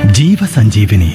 ಜೀವ ಸಂಜೀವಿನಿ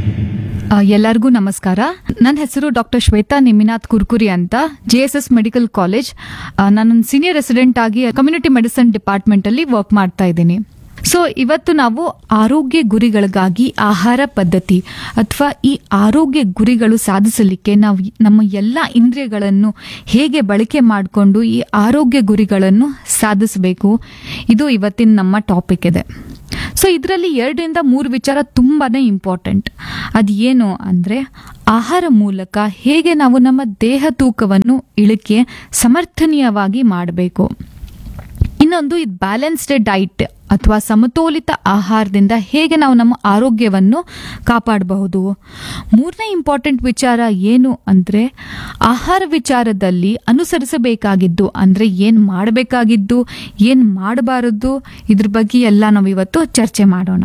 ಆ, ಎಲ್ಲರಿಗೂ ನಮಸ್ಕಾರ ನನ್ನ ಹೆಸರು ಡಾಕ್ಟರ್ ಶ್ವೇತಾ ನಿಮಿನಾಥ್ ಕುರ್ಕುರಿ ಅಂತ J S S medical college ಆ, ನಾನು ಸೀನಿಯರ್ ರೆಸಿಡೆಂಟ್ ಆಗಿ ಕಮ್ಯುನಿಟಿ ಮೆಡಿಸಿನ್ ಡಿಪಾರ್ಟ್ಮೆಂಟ್ ಅಲ್ಲಿ ವರ್ಕ್ ಮಾಡ್ತಾ ಇದ್ದೀನಿ ಸೊ ಇವತ್ತು ನಾವು ಆರೋಗ್ಯ ಗುರಿಗಳಿಗಾಗಿ ಆಹಾರ ಪದ್ಧತಿ ಅಥವಾ ಈ ಆರೋಗ್ಯ ಗುರಿಗಳು ಸಾಧಿಸಲಿಕ್ಕೆ ನಾವು ನಮ್ಮ ಎಲ್ಲ ಇಂದ್ರಿಯಗಳನ್ನು ಹೇಗೆ ಬಳಕೆ ಮಾಡಿಕೊಂಡು ಈ ಆರೋಗ್ಯ ಗುರಿಗಳನ್ನು ಸಾಧಿಸಬೇಕು ಇದು ಇವತ್ತಿನ ನಮ್ಮ ಟಾಪಿಕ್ ಇದೆ ಸೊ ಇದರಲ್ಲಿ ಎರಡರಿಂದ ಮೂರು ವಿಚಾರ ತುಂಬಾನೇ ಇಂಪಾರ್ಟೆಂಟ್ ಅದು ಏನು ಅಂದರೆ ಆಹಾರ ಮೂಲಕ ಹೇಗೆ ನಾವು ನಮ್ಮ ದೇಹ ತೂಕವನ್ನು ಇಳಿಕೆ ಸಮರ್ಥನೀಯವಾಗಿ ಮಾಡಬೇಕು ಇನ್ನೊಂದು ಇದು ಬ್ಯಾಲೆನ್ಸ್ಡ್ ಡೈಟ್ ಅಥವಾ ಸಮತೋಲಿತ ಆಹಾರದಿಂದ ಹೇಗೆ ನಾವು ನಮ್ಮ ಆರೋಗ್ಯವನ್ನು ಕಾಪಾಡಬಹುದು ಮೂರನೇ ಇಂಪಾರ್ಟೆಂಟ್ ವಿಚಾರ ಏನು ಅಂದರೆ ಆಹಾರ ವಿಚಾರದಲ್ಲಿ ಅನುಸರಿಸಬೇಕಾಗಿದ್ದು ಅಂದರೆ ಏನು ಮಾಡಬೇಕಾಗಿದ್ದು ಏನು ಮಾಡಬಾರದು ಇದ್ರ ಬಗ್ಗೆ ಎಲ್ಲ ನಾವು ಇವತ್ತು ಚರ್ಚೆ ಮಾಡೋಣ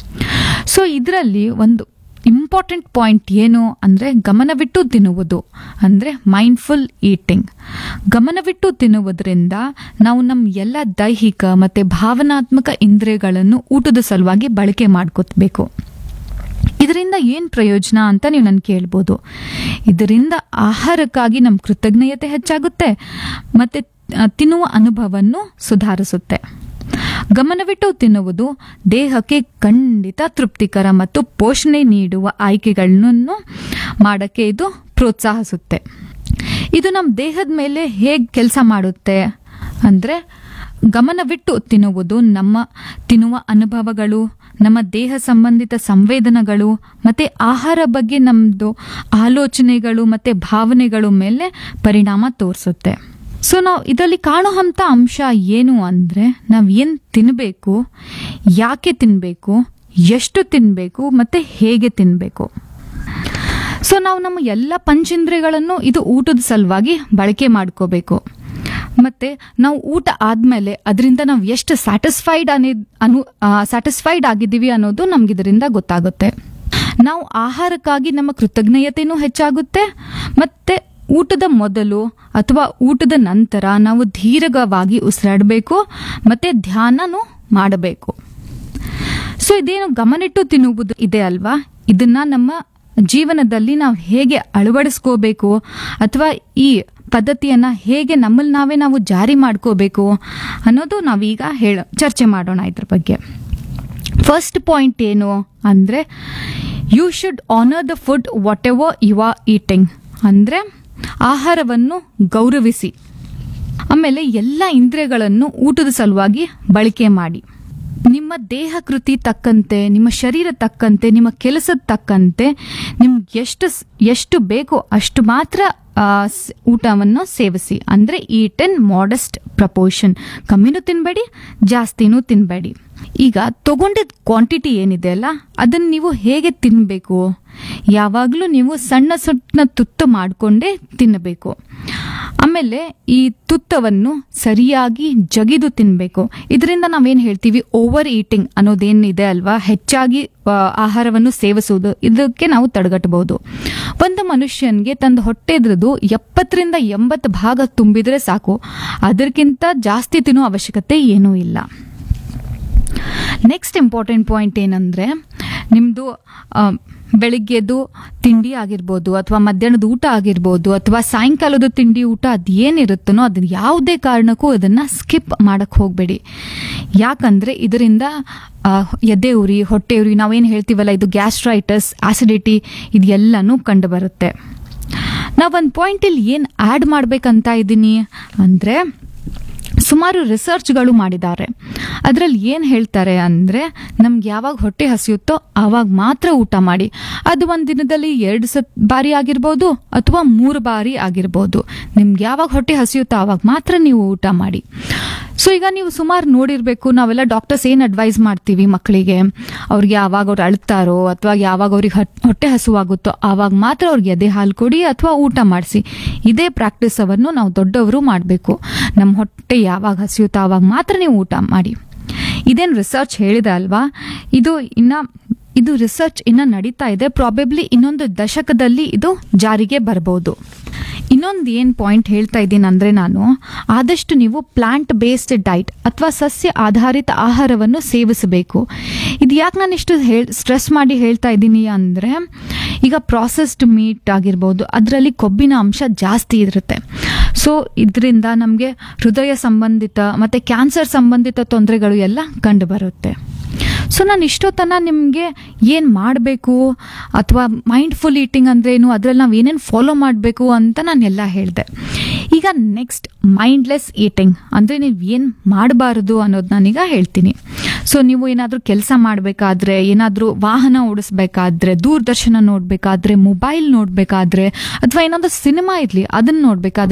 ಸೊ ಇದರಲ್ಲಿ ಒಂದು ಇಂಪಾರ್ಟೆಂಟ್ ಪಾಯಿಂಟ್ ಏನು ಅಂದರೆ ಗಮನವಿಟ್ಟು ತಿನ್ನುವುದು ಅಂದರೆ ಮೈಂಡ್ಫುಲ್ ಈಟಿಂಗ್ ಗಮನವಿಟ್ಟು ತಿನ್ನುವುದರಿಂದ ನಾವು ನಮ್ಮ ಎಲ್ಲ ದೈಹಿಕ ಮತ್ತು ಭಾವನಾತ್ಮಕ ಇಂದ್ರಿಯಗಳನ್ನು ಊಟದ ಸಲುವಾಗಿ ಬಳಕೆ ಮಾಡ್ಕೋಬೇಕು ಇದರಿಂದ ಏನು ಪ್ರಯೋಜನ ಅಂತ ನೀವು ನನ್ಗೆ ಕೇಳ್ಬೋದು ಇದರಿಂದ ಆಹಾರಕ್ಕಾಗಿ ನಮ್ಮ ಕೃತಜ್ಞತೆ ಹೆಚ್ಚಾಗುತ್ತೆ ಮತ್ತು ತಿನ್ನುವ ಅನುಭವವನ್ನು ಸುಧಾರಿಸುತ್ತೆ ಗಮನವಿಟ್ಟು ತಿನ್ನುವುದು ದೇಹಕ್ಕೆ ಖಂಡಿತ ತೃಪ್ತಿಕರ ಮತ್ತು ಪೋಷಣೆ ನೀಡುವ ಆಯ್ಕೆಗಳನ್ನು ಮಾಡೋಕ್ಕೆ ಇದು ಪ್ರೋತ್ಸಾಹಿಸುತ್ತೆ ಇದು ನಮ್ಮ ದೇಹದ ಮೇಲೆ ಹೇಗೆ ಕೆಲಸ ಮಾಡುತ್ತೆ ಅಂದರೆ ಗಮನವಿಟ್ಟು ತಿನ್ನುವುದು ನಮ್ಮ ತಿನ್ನುವ ಅನುಭವಗಳು ನಮ್ಮ ದೇಹ ಸಂಬಂಧಿತ ಸಂವೇದನೆಗಳು ಮತ್ತು ಆಹಾರ ಬಗ್ಗೆ ನಮ್ಮದು ಆಲೋಚನೆಗಳು ಮತ್ತು ಭಾವನೆಗಳು ಮೇಲೆ ಪರಿಣಾಮ ತೋರಿಸುತ್ತೆ ಸೊ ನಾವು ಇದರಲ್ಲಿ ಕಾಣುವಂಥ ಅಂಶ ಏನು ಅಂದರೆ ನಾವು ಏನು ತಿನ್ನಬೇಕು ಯಾಕೆ ತಿನ್ನಬೇಕು ಎಷ್ಟು ತಿನ್ನಬೇಕು ಮತ್ತು ಹೇಗೆ ತಿನ್ನಬೇಕು ಸೊ ನಾವು ನಮ್ಮ ಎಲ್ಲ ಪಂಚೇಂದ್ರಿಯಗಳನ್ನು ಇದು ಊಟದ ಸಲುವಾಗಿ ಬಳಕೆ ಮಾಡ್ಕೋಬೇಕು ಮತ್ತೆ ನಾವು ಊಟ ಆದಮೇಲೆ ಅದರಿಂದ ನಾವು ಎಷ್ಟು ಸ್ಯಾಟಿಸ್ಫೈಡ್ ಅನೇ ಅನು ಸ್ಯಾಟಿಸ್ಫೈಡ್ ಆಗಿದ್ದೀವಿ ಅನ್ನೋದು ನಮ್ಗೆ ಇದರಿಂದ ಗೊತ್ತಾಗುತ್ತೆ ನಾವು ಆಹಾರಕ್ಕಾಗಿ ನಮ್ಮ ಕೃತಜ್ಞತೆನೂ ಹೆಚ್ಚಾಗುತ್ತೆ ಮತ್ತೆ ಊಟದ ಮೊದಲು ಅಥವಾ ಊಟದ ನಂತರ ನಾವು ದೀರ್ಘವಾಗಿ ಉಸಿರಾಡಬೇಕು ಮತ್ತೆ ಧ್ಯಾನನೂ ಮಾಡಬೇಕು ಸೊ ಇದೇನು ಗಮನಿಟ್ಟು ತಿನ್ನುವುದು ಇದೆ ಅಲ್ವಾ ಇದನ್ನ ನಮ್ಮ ಜೀವನದಲ್ಲಿ ನಾವು ಹೇಗೆ ಅಳವಡಿಸ್ಕೋಬೇಕು ಅಥವಾ ಈ ಪದ್ಧತಿಯನ್ನ ಹೇಗೆ ನಮ್ಮಲ್ಲಿ ನಾವೇ ನಾವು ಜಾರಿ ಮಾಡ್ಕೋಬೇಕು ಅನ್ನೋದು ನಾವೀಗ ಹೇಳ ಚರ್ಚೆ ಮಾಡೋಣ ಇದ್ರ ಬಗ್ಗೆ ಫಸ್ಟ್ ಪಾಯಿಂಟ್ ಏನು ಅಂದರೆ you should honour the food whatever you are eating ಅಂದರೆ ಆಹಾರವನ್ನು ಗೌರವಿಸಿ ಆಮೇಲೆ ಎಲ್ಲ ಇಂದ್ರಿಯಗಳನ್ನು ಊಟದ ಸಲುವಾಗಿ ಬಳಕೆ ಮಾಡಿ ನಿಮ್ಮ ದೇಹ ಕೃತಿ ತಕ್ಕಂತೆ ನಿಮ್ಮ ಶರೀರ ತಕ್ಕಂತೆ ನಿಮ್ಮ ಕೆಲಸದ ತಕ್ಕಂತೆ ನಿಮ್ಗೆ ಎಷ್ಟು ಸ್- ಎಷ್ಟು ಬೇಕೋ ಅಷ್ಟು ಮಾತ್ರ ಆ, ಸ್- ಊಟವನ್ನು ಸೇವಿಸಿ ಅಂದರೆ ಈಟ್ ಇನ್ ಮಾಡಸ್ಟ್ ಪ್ರಪೋರ್ಷನ್ ಕಮ್ಮಿನೂ ತಿನ್ಬೇಡಿ ಜಾಸ್ತಿನೂ ತಿನ್ಬೇಡಿ ಈಗ ತಗೊಂಡಿದ್ದ ಕ್ವಾಂಟಿಟಿ ಏನಿದೆ ಅಲ್ಲ ಅದನ್ನು ನೀವು ಹೇಗೆ ತಿನ್ನಬೇಕು ಯಾವಾಗಲೂ ನೀವು ಸಣ್ಣ ಸಣ್ಣ ತುತ್ತು ಮಾಡಿಕೊಂಡೇ ತಿನ್ನಬೇಕು ಆಮೇಲೆ ಈ ತುತ್ತವನ್ನು ಸರಿಯಾಗಿ ಜಗಿದು ತಿನ್ನಬೇಕು ಇದರಿಂದ ನಾವೇನು ಹೇಳ್ತೀವಿ ಓವರ್ ಈಟಿಂಗ್ ಅನ್ನೋದೇನಿದೆ ಅಲ್ವಾ ಹೆಚ್ಚಾಗಿ ಆ, ಆಹಾರವನ್ನು ಸೇವಿಸುವುದು ಇದಕ್ಕೆ ನಾವು ತಡೆಗಟ್ಟಬಹುದು ಒಂದು ಮನುಷ್ಯನ್ಗೆ ತಂದ ಹೊಟ್ಟೆದ್ರದ್ದು ಎಪ್ಪತ್ತರಿಂದ ಎಂಬತ್ತು ಭಾಗ ತುಂಬಿದ್ರೆ ಸಾಕು ಅದಕ್ಕಿಂತ ಜಾಸ್ತಿ ತಿನ್ನೋ ಅವಶ್ಯಕತೆ ಏನೂ ಇಲ್ಲ ನೆಕ್ಸ್ಟ್ ಇಂಪಾರ್ಟೆಂಟ್ ಪಾಯಿಂಟ್ ಏನಂದರೆ ನಿಮ್ಮದು ಬೆಳಿಗ್ಗೆದು ತಿಂಡಿ ಆಗಿರ್ಬೋದು ಅಥವಾ ಮಧ್ಯಾಹ್ನದ ಊಟ ಆಗಿರ್ಬೋದು ಅಥವಾ ಸಾಯಂಕಾಲದ ತಿಂಡಿ ಊಟ ಅದು ಏನಿರುತ್ತನೋ ಅದನ್ನ ಯಾವುದೇ ಕಾರಣಕ್ಕೂ ಅದನ್ನು ಸ್ಕಿಪ್ ಮಾಡಕ್ಕೆ ಹೋಗಬೇಡಿ ಯಾಕಂದರೆ ಇದರಿಂದ ಆ, ಎದೆ ಉರಿ ಹೊಟ್ಟೆ ಉರಿ ನಾವೇನು ಹೇಳ್ತೀವಲ್ಲ ಇದು ಗ್ಯಾಸ್ಟ್ರೈಟಸ್ ಆಸಿಡಿಟಿ ಇದೆಲ್ಲನೂ ಕಂಡುಬರುತ್ತೆ ನಾವೊಂದು ಪಾಯಿಂಟಲ್ಲಿ ಏನು ಆ್ಯಡ್ ಮಾಡಬೇಕಂತ ಇದ್ದೀನಿ ಅಂದರೆ ಸುಮಾರು ರಿಸರ್ಚ್ಗಳು ಮಾಡಿದ್ದಾರೆ ಅದರಲ್ಲಿ ಏನು ಹೇಳ್ತಾರೆ ಅಂದರೆ ನಮ್ಗೆ ಯಾವಾಗ ಹೊಟ್ಟೆ ಹಸಿಯುತ್ತೋ ಆವಾಗ ಮಾತ್ರ ಊಟ ಮಾಡಿ ಅದು ಒಂದು ದಿನದಲ್ಲಿ ಎರಡು ಸತ್ ಬಾರಿ ಆಗಿರ್ಬೋದು ಅಥವಾ ಮೂರು ಬಾರಿ ಆಗಿರ್ಬೋದು ನಿಮ್ಗೆ ಯಾವಾಗ ಹೊಟ್ಟೆ ಹಸಿಯುತ್ತೋ ಆವಾಗ ಮಾತ್ರ ನೀವು ಊಟ ಮಾಡಿ ಸೊ ಈಗ ನೀವು ಸುಮಾರು ನೋಡಿರಬೇಕು ನಾವೆಲ್ಲ ಡಾಕ್ಟರ್ಸ್ ಏನು ಅಡ್ವೈಸ್ ಮಾಡ್ತೀವಿ ಮಕ್ಕಳಿಗೆ ಅವ್ರಿಗೆ ಯಾವಾಗ ಅವ್ರು ಅಳ್ತಾರೋ ಅಥವಾ ಯಾವಾಗ ಅವ್ರಿಗೆ ಹಟ್- ಹೊಟ್ಟೆ ಹಸುವಾಗುತ್ತೋ ಆವಾಗ ಮಾತ್ರ ಅವ್ರಿಗೆ ಎದೆ ಹಾಲು ಕೊಡಿ ಅಥವಾ ಊಟ ಮಾಡಿಸಿ ಇದೇ ಪ್ರಾಕ್ಟೀಸ್ ಅವನ್ನು ನಾವು ದೊಡ್ಡವರು ಮಾಡಬೇಕು ನಮ್ಮ ಹೊಟ್ಟೆ ಯಾವಾಗ ಹಸಿಯುತ್ತೋ ಆವಾಗ ಮಾತ್ರ ನೀವು ಊಟ ಮಾಡಿ ಇದೇನು ರಿಸರ್ಚ್ ಹೇಳಿದೆ ಅಲ್ವಾ ಇದು ಇನ್ನ ಇದು ರಿಸರ್ಚ್ ಇನ್ನ ನಡೀತಾ ಇದೆ ಪ್ರಾಬೆಬ್ಲಿ ಇನ್ನೊಂದು ದಶಕದಲ್ಲಿ ಇದು ಜಾರಿಗೆ ಬರಬಹುದು ಇನ್ನೊಂದು ಏನು ಪಾಯಿಂಟ್ ಹೇಳ್ತಾ ಇದ್ದೀನಿ ಅಂದರೆ ನಾನು ಆದಷ್ಟು ನೀವು ಪ್ಲಾಂಟ್ ಬೇಸ್ಡ್ ಡೈಟ್ ಅಥವಾ ಸಸ್ಯ ಆಧಾರಿತ ಆಹಾರವನ್ನು ಸೇವಿಸಬೇಕು ಇದು ಯಾಕೆ ನಾನು ಇಷ್ಟು ಹೇಳ್ ಸ್ಟ್ರೆಸ್ ಮಾಡಿ ಹೇಳ್ತಾ ಇದ್ದೀನಿ ಅಂದರೆ ಈಗ ಪ್ರಾಸೆಸ್ಡ್ ಮೀಟ್ ಆಗಿರ್ಬೋದು ಅದರಲ್ಲಿ ಕೊಬ್ಬಿನ ಅಂಶ ಜಾಸ್ತಿ ಇರುತ್ತೆ ಸೊ ಇದರಿಂದ ನಮಗೆ ಹೃದಯ ಸಂಬಂಧಿತ ಮತ್ತು ಕ್ಯಾನ್ಸರ್ ಸಂಬಂಧಿತ ತೊಂದರೆಗಳು ಎಲ್ಲ ಕಂಡುಬರುತ್ತೆ ಸೊ ನಾನು ಇಷ್ಟೊತ್ತನ ನಿಮಗೆ ಏನು ಮಾಡಬೇಕು ಅಥವಾ ಮೈಂಡ್ಫುಲ್ ಈಟಿಂಗ್ ಅಂದ್ರೇನು ಅದರಲ್ಲಿ ನಾವು ಏನೇನು ಫಾಲೋ ಮಾಡಬೇಕು ಅಂತ ನಾನು ಎಲ್ಲ ಹೇಳಿದೆ ಈಗ ನೆಕ್ಸ್ಟ್ ಮೈಂಡ್ಲೆಸ್ ಈಟಿಂಗ್ ಅಂದರೆ ನೀವು ಏನು ಮಾಡಬಾರ್ದು ಅನ್ನೋದು ನಾನೀಗ ಹೇಳ್ತೀನಿ ಸೊ ನೀವು ಏನಾದರೂ ಕೆಲಸ ಮಾಡಬೇಕಾದ್ರೆ ಏನಾದರೂ ವಾಹನ ಓಡಿಸ್ಬೇಕಾದ್ರೆ ದೂರದರ್ಶನ ನೋಡಬೇಕಾದ್ರೆ ಮೊಬೈಲ್ ನೋಡಬೇಕಾದ್ರೆ ಅಥವಾ ಏನಾದರೂ ಸಿನಿಮಾ ಇರಲಿ ಅದನ್ನು ನೋಡಬೇಕಾದ್ರೆ